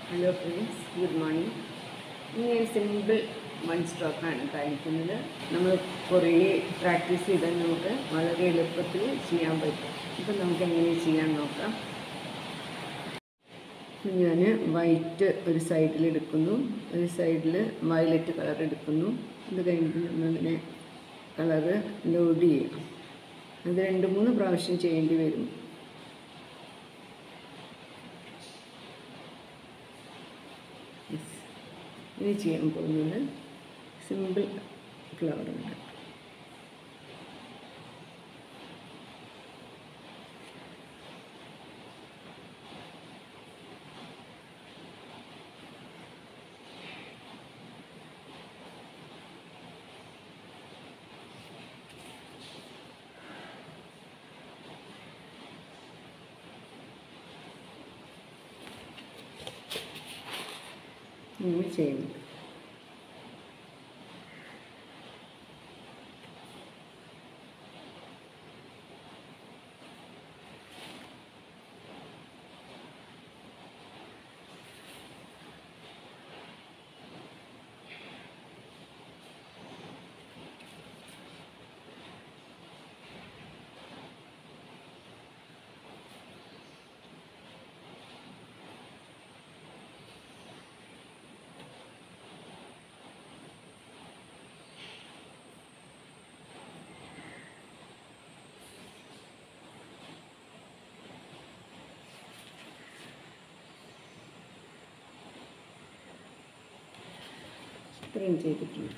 hello friends good morning ഇനി ഞാൻ simple one സ്ട്രോക്കാണ് കാണിക്കുന്നത് നമ്മൾ കുറേ പ്രാക്ടീസ് ചെയ്താൽ നമുക്ക് വളരെ എളുപ്പത്തിൽ ചെയ്യാൻ പറ്റും ഇപ്പം നമുക്ക് എങ്ങനെ ചെയ്യാൻ നോക്കാം ഞാൻ വൈറ്റ് ഒരു സൈഡിൽ എടുക്കുന്നു ഒരു സൈഡിൽ വയലറ്റ് കളർ എടുക്കുന്നു ഇത് കഴിഞ്ഞിട്ട് നമ്മളിങ്ങനെ കളറ് ലോഡ് ചെയ്യണം അത് രണ്ട് മൂന്ന് പ്രാവശ്യം ചെയ്യേണ്ടി വരും യെസ് ഇനി ചെയ്യാൻ പോകുന്നത് സിമ്പിൾ ഫ്ലവർ ഉണ്ട് ഇങ്ങനെ ചെയ്യുന്നത് ഇത്രയും ചെയ്തിട്ടുണ്ട്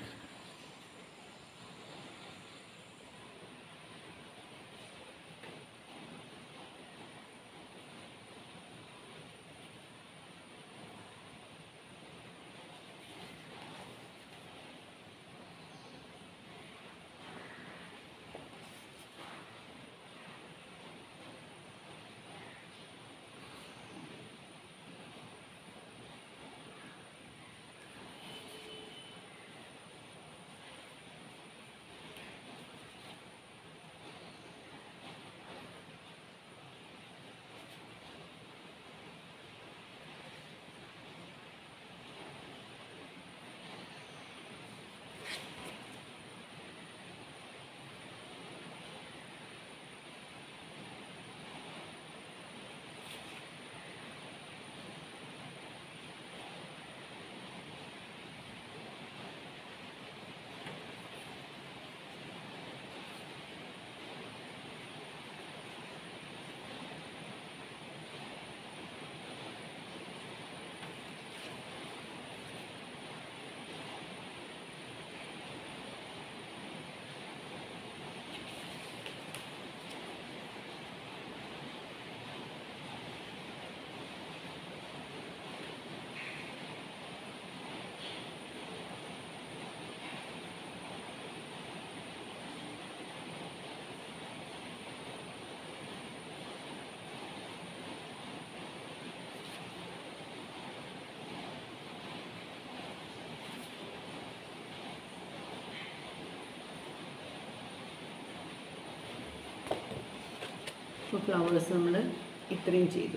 ഇപ്പോൾ ഫ്ലവേഴ്സ് നമ്മൾ ഇത്രയും ചെയ്തു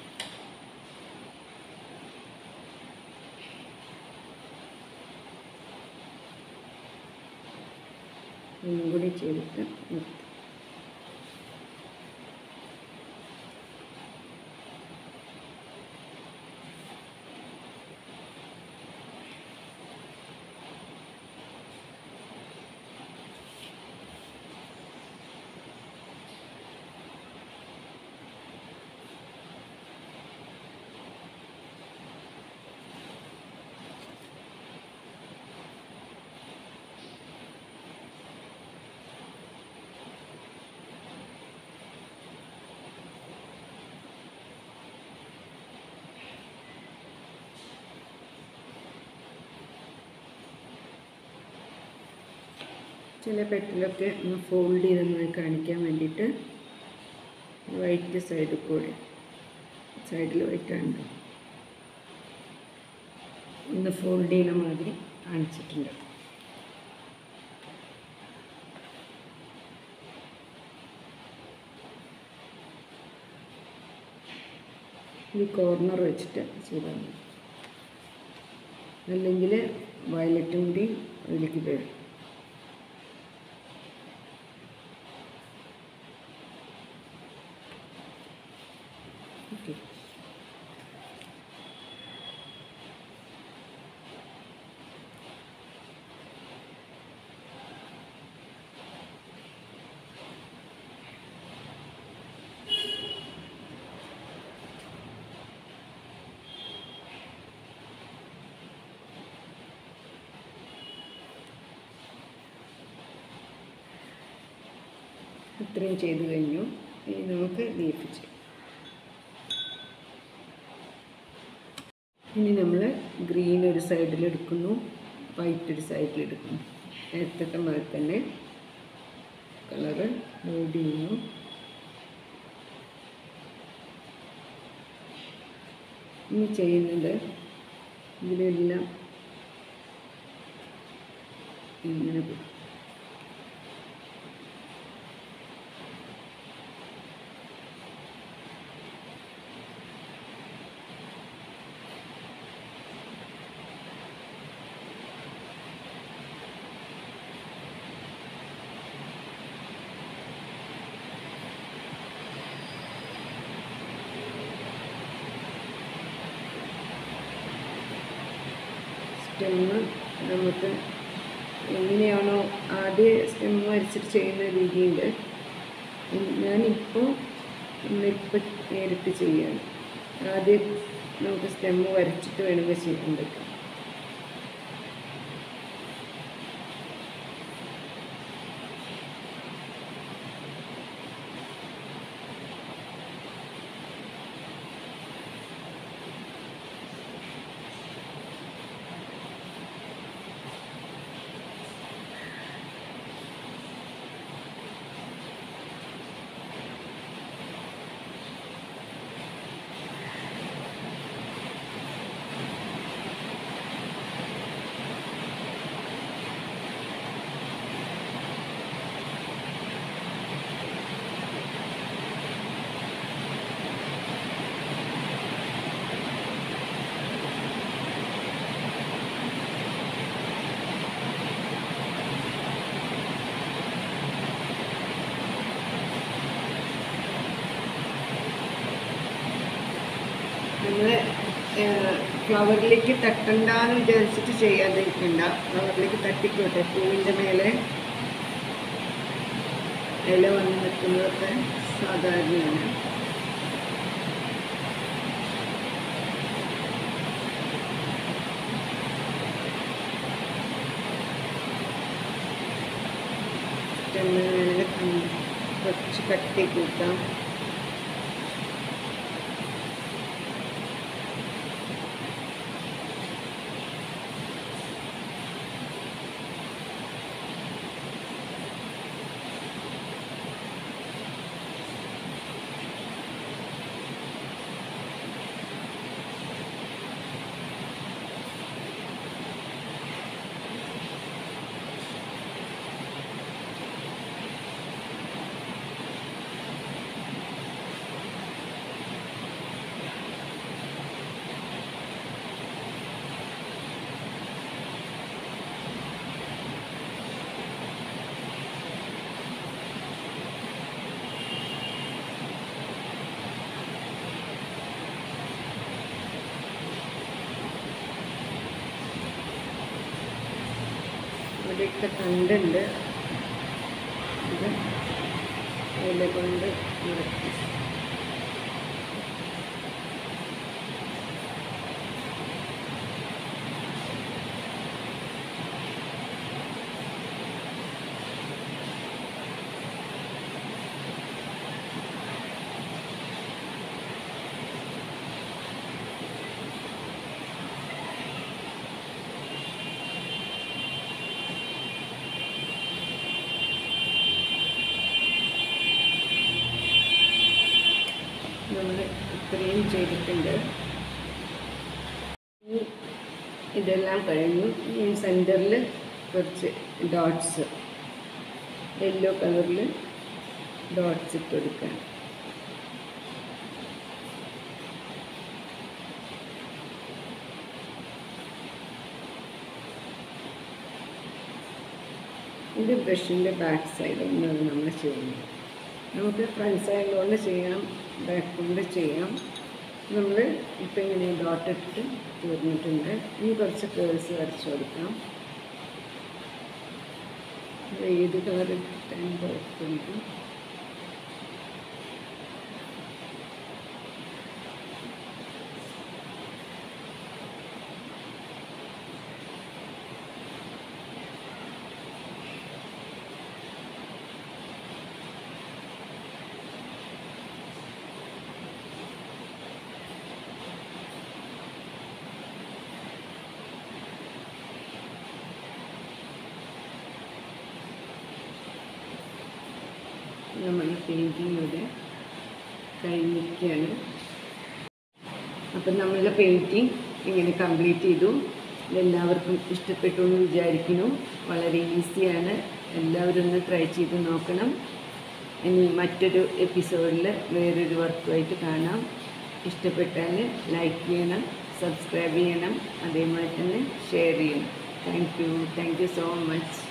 ഒന്നും കൂടി ചെയ്തിട്ട് നിർത്തി ചില പെട്ടിലൊക്കെ ഒന്ന് ഫോൾഡ് ചെയ്തൊന്ന് കാണിക്കാൻ വേണ്ടിയിട്ട് വൈറ്റ് സൈഡിൽ കൂടെ സൈഡിൽ വൈറ്റാണ് ഒന്ന് ഫോൾഡ് ചെയ്യുന്ന മാതിരി കാണിച്ചിട്ടുണ്ട് ഈ കോർണർ വെച്ചിട്ട് ചെയ്താൽ മതി അല്ലെങ്കിൽ വയലറ്റും കൂടി അതിലേക്ക് ഇടുക ഓക്കെ ഇത്രയും ചെയ്ത് കഴിഞ്ഞു ഇനി നമുക്ക് ലീഫ് ചെയ്യാം ഇനി നമ്മൾ ഗ്രീൻ ഒരു സൈഡിൽ എടുക്കുന്നു വൈറ്റ് ഒരു സൈഡിൽ എടുക്കുന്നു നേരത്തെ മാതിരി തന്നെ കളറ് ലോഡ് ചെയ്യുന്നു ഇനി ചെയ്യുന്നത് ഇതിലെല്ലാം ഇങ്ങനെ കൊടുക്കും സ്റ്റെമ്മ് നമുക്ക് എങ്ങനെയാണോ ആദ്യം സ്റ്റെമ്മ് വരച്ചിട്ട് ചെയ്യുന്ന രീതിയുണ്ട് ഞാനിപ്പോൾ ഇന്നിപ്പോൾ നേരിട്ട് ചെയ്യാണ് ആദ്യം നമുക്ക് സ്റ്റെമ്മ് വരച്ചിട്ട് വേണമെങ്കിൽ ചെയ്യാൻ പറ്റും നമ്മൾ ഫ്ലവറിലേക്ക് തട്ടണ്ടെന്ന് വിചാരിച്ചിട്ട് ചെയ്യാതിരിക്കണ്ട ഫ്ലവറിലേക്ക് തട്ടിക്കോട്ടെ പൂവിൻ്റെ മേലെ ഇല വന്ന് നിൽക്കുന്നതൊക്കെ സാധാരണയാണ് സ്റ്റെമ്മിന് മേലെ കുറച്ച് കട്ടി കൂട്ടാം ഇവിടെയൊക്കെ കണ്ടുണ്ട് ഇത് ഇല കൊണ്ട് നിറയ്ക്കും നമ്മൾ ഇത്രയും ചെയ്തിട്ടുണ്ട് ഇനി ഇതെല്ലാം കഴിഞ്ഞു ഈ സെൻറ്ററിൽ കുറച്ച് ഡോട്ട്സ് യെല്ലോ കളറിൽ ഡോട്ട്സ് ഇട്ട് കൊടുക്കാൻ ഇത് ബ്രഷിൻ്റെ ബാക്ക് സൈഡ് ഒന്നാണ് നമ്മൾ ചെയ്യുന്നത് നമുക്ക് ഫ്രണ്ട് സൈഡ് കൊണ്ട് ചെയ്യാം ബാക്ക് കൊണ്ട് ചെയ്യാം നമ്മൾ ഇപ്പം ഇങ്ങനെ ഡോട്ട് ഇട്ടിട്ട് തീർന്നിട്ടുണ്ട് ഇനി കുറച്ച് കേൾസ് വരച്ച് കൊടുക്കാം ഇത് ഏത് കളർ ഇട്ടിട്ടാണ് കുഴപ്പമില്ല നമ്മുടെ പെയിൻറ്റിങ് ഇവിടെ കഴിഞ്ഞിരിക്കുകയാണ് അപ്പം നമ്മളുടെ പെയിൻറ്റിങ് ഇങ്ങനെ കംപ്ലീറ്റ് ചെയ്തു ഇതെല്ലാവർക്കും ഇഷ്ടപ്പെട്ടു എന്ന് വിചാരിക്കുന്നു വളരെ ഈസിയാണ് എല്ലാവരും ഒന്ന് ട്രൈ ചെയ്ത് നോക്കണം ഇനി മറ്റൊരു എപ്പിസോഡിൽ വേറൊരു വർക്കുമായിട്ട് കാണാം ഇഷ്ടപ്പെട്ടാൽ ലൈക്ക് ചെയ്യണം സബ്സ്ക്രൈബ് ചെയ്യണം അതേമാതിരി തന്നെ ഷെയർ ചെയ്യണം thank you thank you so much